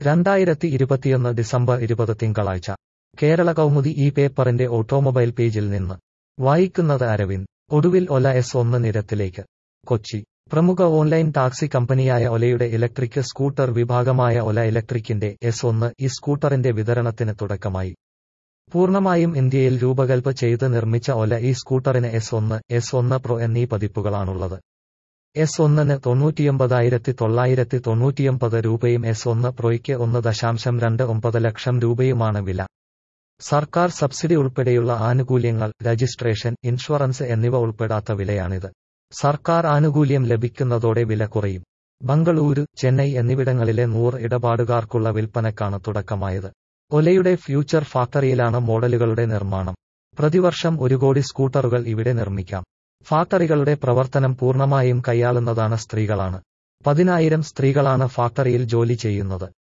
രണ്ടായിരത്തി ഇരുപത്തിയൊന്ന് ഡിസംബർ ഇരുപത് തിങ്കളാഴ്ച കേരള കൗമുദി ഈ പേപ്പറിന്റെ ഓട്ടോമൊബൈൽ പേജിൽ നിന്ന് വായിക്കുന്നത് അരവിന്ദ് ഒടുവിൽ ഒല എസ് ഒന്ന് നിരത്തിലേക്ക് കൊച്ചി പ്രമുഖ ഓൺലൈൻ ടാക്സി കമ്പനിയായ ഒലയുടെ ഇലക്ട്രിക് സ്കൂട്ടർ വിഭാഗമായ ഒല ഇലക്ട്രിക്കിന്റെ എസ് ഒന്ന് ഈ സ്കൂട്ടറിന്റെ വിതരണത്തിന് തുടക്കമായി പൂർണ്ണമായും ഇന്ത്യയിൽ രൂപകൽപ്പ ചെയ്ത് നിർമ്മിച്ച ഒല ഈ സ്കൂട്ടറിന് എസ് ഒന്ന് എസ് ഒന്ന് പ്രോ എന്നീ പതിപ്പുകളാണുള്ളത് എസ് ഒന്നിന് തൊണ്ണൂറ്റിയൊമ്പതായിരത്തി തൊള്ളായിരത്തി തൊണ്ണൂറ്റിയൊമ്പത് രൂപയും എസ് ഒന്ന് പ്രോയ്ക്ക് ഒന്ന് ദശാംശം രണ്ട് ഒമ്പത് ലക്ഷം രൂപയുമാണ് വില സർക്കാർ സബ്സിഡി ഉൾപ്പെടെയുള്ള ആനുകൂല്യങ്ങൾ രജിസ്ട്രേഷൻ ഇൻഷുറൻസ് എന്നിവ ഉൾപ്പെടാത്ത വിലയാണിത് സർക്കാർ ആനുകൂല്യം ലഭിക്കുന്നതോടെ വില കുറയും ബംഗളൂരു ചെന്നൈ എന്നിവിടങ്ങളിലെ നൂറ് ഇടപാടുകാർക്കുള്ള വിൽപ്പനക്കാണ് തുടക്കമായത് ഒലയുടെ ഫ്യൂച്ചർ ഫാക്ടറിയിലാണ് മോഡലുകളുടെ നിർമ്മാണം പ്രതിവർഷം ഒരു കോടി സ്കൂട്ടറുകൾ ഇവിടെ നിർമ്മിക്കാം ഫാക്ടറികളുടെ പ്രവർത്തനം പൂർണ്ണമായും കൈയാളുന്നതാണ് സ്ത്രീകളാണ് പതിനായിരം സ്ത്രീകളാണ് ഫാക്ടറിയിൽ ജോലി ചെയ്യുന്നത്